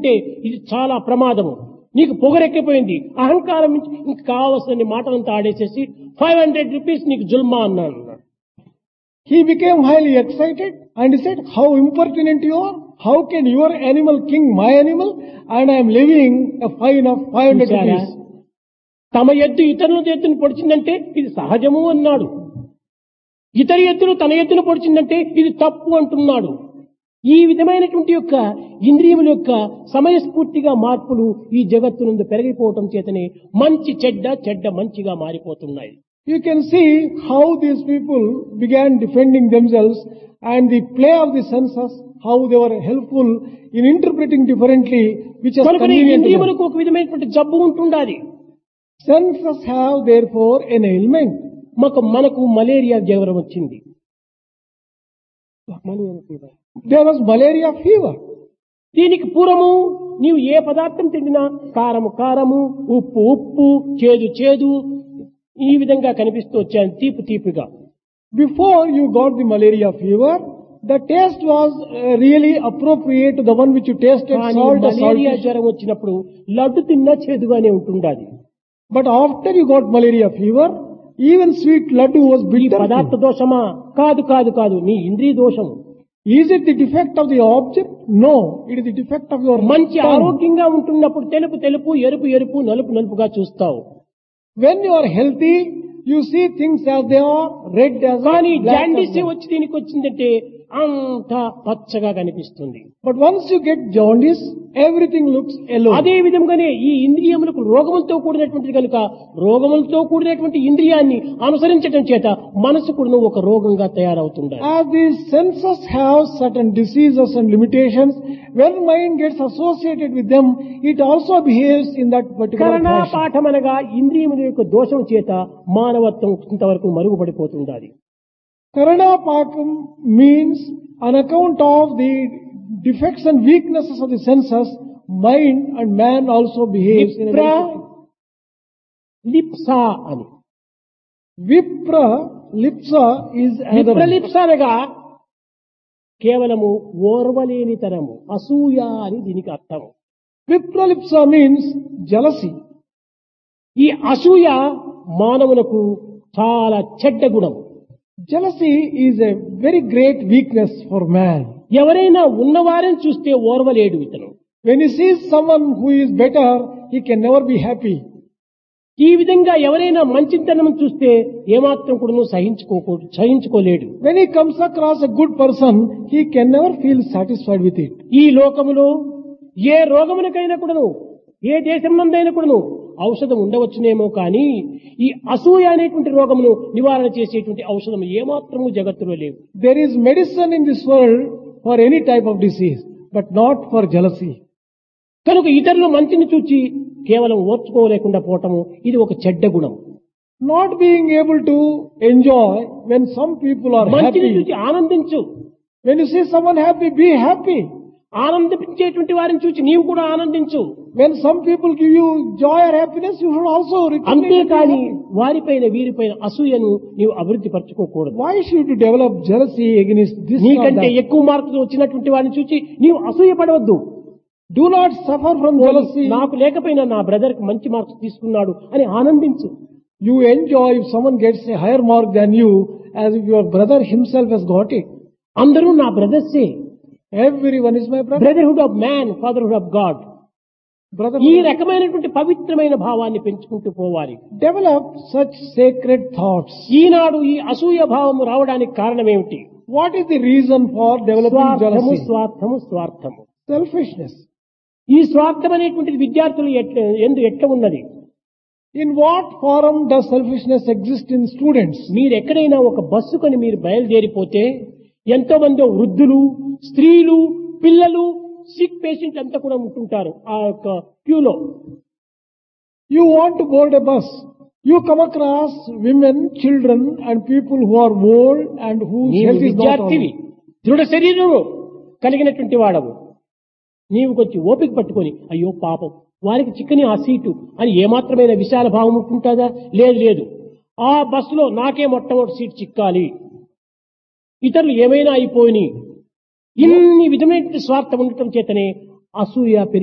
ఉంటే ఇది చాలా ప్రమాదము నీకు పొగరెక్కిపోయింది అహంకారం నుంచి నీకు కావలసిన మాటలంతా ఆడేసేసి ఫైవ్ హండ్రెడ్ రూపీస్ నీకు జుల్మా అన్నాను అన్నాడు He became highly excited and he said, how impertinent you are. How can your animal king my animal and I am levying a fine of 500 చూశారా? rupees. తమ ఎద్దు ఇతరుల ఎద్దును పొడిచిందంటే ఇది సహజము అన్నాడు ఇతర ఎద్దులు తన ఎద్దును పొడిచిందంటే ఇది తప్పు అంటున్నాడు ఈ విధమైనటువంటి యొక్క ఇంద్రియముల యొక్క సమయస్ఫూర్తిగా మార్పులు ఈ జగత్తునందు పెరిగిపోవటం చేతనే మంచి చెడ్డ చెడ్డ మంచిగా మారిపోతున్నాయి You can see how these people began defending themselves and the play of the senses, how they were helpful in interpreting differently, which is కనుక ఈ convenient to them. ఇంద్రియములకు ఒక విధమైనటువంటి జబ్బు ఉంటుండాలి Senses have therefore an ailment. మాకు మనకు malaria జ్వరం వచ్చింది There was malaria fever. దీనికి పూర్వము నీవు ఏ పదార్థం తిండినా కారము కారము ఉప్పు ఉప్పు చేదు చేదు ఈ విధంగా కనిపిస్తూ వచ్చాను తీపి తీపిగా Before you got the malaria fever, the taste was uh, really appropriate to the one which you tasted, కానీ salt or మలేరియా salty. జ్వరం వచ్చినప్పుడు లడ్డు తిన్నా చేదుగానే ఉంటుండాలి But after you got malaria fever, even sweet laddu was ఈ bitter. పదార్థ దోషమా కాదు కాదు కాదు నీ ఇంద్రియ దోషము Is it the defect of the object? No, it is the defect of your మంచి tongue. ఆరోగ్యంగా ఉంటున్నప్పుడు తెలుపు తెలుపు ఎరుపు ఎరుపు నలుపు నలుపుగా చూస్తావు When you are healthy, you see things as they are, red as కానీ black as జాండీస్ white. వచ్చి దీనికి వచ్చిందంటే అంతా పచ్చగా కనిపిస్తుంది But once you get jaundice, everything looks yellow. అదే విధంగానే ఈ ఇంద్రియములకు రోగములతో కూడినటువంటి కనుక రోగములతో కూడినటువంటి ఇంద్రియాన్ని అనుసరించడం చేత మనసు కూడా ఒక రోగంగా తయారవుతుంది As these senses have certain diseases and limitations, when mind gets associated with them, it also behaves in that particular కరణా fashion. పాఠం అనగా ఇంద్రియముల యొక్క దోషం చేత మానవత్వం ఇంతవరకు మరుగుపడిపోతుండాలి Karana Pakam means on account of the defects and weaknesses of the senses, mind and man also behaves in a విప్ర very లిప్సా అని Vipra Lipsa is another. one. విప్రలిప్స అనగా కేవలము ఓర్వలేనితనము అసూయ అని దీనికి అర్థం Vipralipsa means jealousy. ఈ అసూయ మానవులకు చాలా చెడ్డ గుణం Jealousy is a very great weakness for man. ఎవరైనా ఉన్నవారని చూస్తే ఓర్వలేడు ఇతను When he sees someone who is better, he can never be happy. ఈ విధంగా ఎవరైనా మంచితనం చూస్తే ఏమాత్రం కూడా సహించుకోకూడదు సహించుకోలేడు When he comes across a good person, he can never feel satisfied with it. ఈ లోకములో ఏ రోగమునకైనా కూడాను ఏ దేశం నందైనా కూడాను ఔషధం ఉండవచ్చునేమో కానీ ఈ అసూయ అనేటువంటి రోగమును నివారణ చేసేటువంటి ఔషధం ఏమాత్రము జగత్తులో లేవు There is medicine in this world for any type of disease, but not for jealousy. కనుక ఇతరులు మంచిని చూచి కేవలం ఓర్చుకోలేకుండా పోవటము ఇది ఒక చెడ్డ గుణం Not being able to enjoy when some people are మంచిని happy. చూచి ఆనందించు When you see someone happy, be happy. ఆనందించేటువంటి వారిని చూచి నీవు కూడా ఆనందించు When some people give you joy or happiness, you should also recognize it. అంతేకాని వారిపైన వీరిపైన అసూయను నీవు అభివృద్ధి పరచుకోకూడదు Why should you develop jealousy against this or నీకంటే that? ఎక్కువ మార్కులు వచ్చినటువంటి వారిని చూచి నీవు అసూయ పడవద్దు Do not suffer from jealousy. నాకు లేకపోయినా నా బ్రదర్ కి మంచి మార్క్స్ తీసుకున్నాడు అని ఆనందించు You enjoy if someone gets a higher mark than you as if your brother himself has got it. అందరూ నా బ్రదర్సే Everyone is my brother. Brotherhood of man fatherhood of God Brother, ఈ రకమైనటువంటి పవిత్రమైన భావాన్ని పెంచుకుంటూ పోవాలి develop such sacred thoughts. ఈనాడు ఈ అసూయ భావము రావడానికి కారణం ఏమిటి What is the reason for developing స్వార్థము jealousy? స్వార్థము స్వార్థము Selfishness. ఈ స్వార్థం అనేటువంటిది విద్యార్థులు ఎట్ల ఎందు ఎట్ల ఉన్నది In what form does selfishness exist in students? మీరు ఎక్కడైనా ఒక బస్సు కొని మీరు బయలుదేరిపోతే ఎంతో మంది వృద్ధులు స్త్రీలు పిల్లలు సిక్ పేషెంట్ అంతా కూడా ఉంటుంటారు ఆ యొక్క క్యూలో You want to board a bus. You come across women, children and people who are old and whose నీవు health is not విద్యార్థివి all. దృఢ శరీరము కలిగినటువంటి వాడవు నీవు కొంచెం ఓపిక పట్టుకొని అయ్యో పాపం వారికి చిక్కని ఆ సీటు అని ఏమాత్రమైన విశాల భావం ఉంటుందా లేదు లేదు ఆ బస్సులో నాకే మొట్టమొదటి సీట్ చిక్కాలి ఇతరులు ఏమైనా అయిపోయినాయి ఇన్ని విధమైన స్వార్థం ఉండటం చేతనే అసూయ పెరిగి